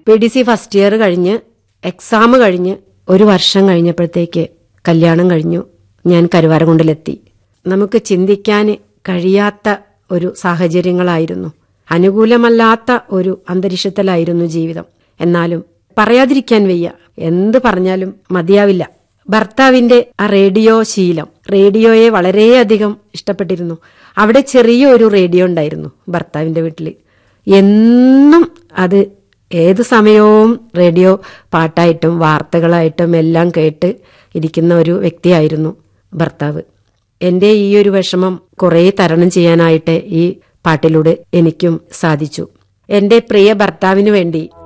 P D C first year കഴിഞ്ഞ് exam കഴിഞ്ഞ് ഒരു വർഷം കഴിഞ്ഞപ്പോഴത്തേക്ക് കല്യാണം കഴിഞ്ഞു ഞാൻ കരുവാരകുണ്ടിലെത്തി നമുക്ക് ചിന്തിക്കാൻ കഴിയാത്ത ഒരു സാഹചര്യങ്ങളായിരുന്നു അനുകൂലമല്ലാത്ത ഒരു അന്തരീക്ഷത്തിലായിരുന്നു ജീവിതം എന്നാലും പറയാതിരിക്കാൻ വയ്യ എന്ത് പറഞ്ഞാലും മതിയാവില്ല ഭർത്താവിന്റെ ആ റേഡിയോ ശീലം റേഡിയോയെ വളരെയധികം ഇഷ്ടപ്പെട്ടിരുന്നു അവിടെ ചെറിയൊരു റേഡിയോ ഉണ്ടായിരുന്നു ഭർത്താവിന്റെ വീട്ടിൽ എന്നും അത് ഏത് സമയവും റേഡിയോ പാട്ടായിട്ടും വാർത്തകളായിട്ടും എല്ലാം കേട്ട് ഇരിക്കുന്ന ഒരു വ്യക്തിയായിരുന്നു ഭർത്താവ് എന്റെ ഈ ഒരു വിഷമം കുറേ തരണം ചെയ്യാനായിട്ട് ഈ പാട്ടിലൂടെ എനിക്കും സാധിച്ചു എന്റെ പ്രിയ ഭർത്താവിനു വേണ്ടി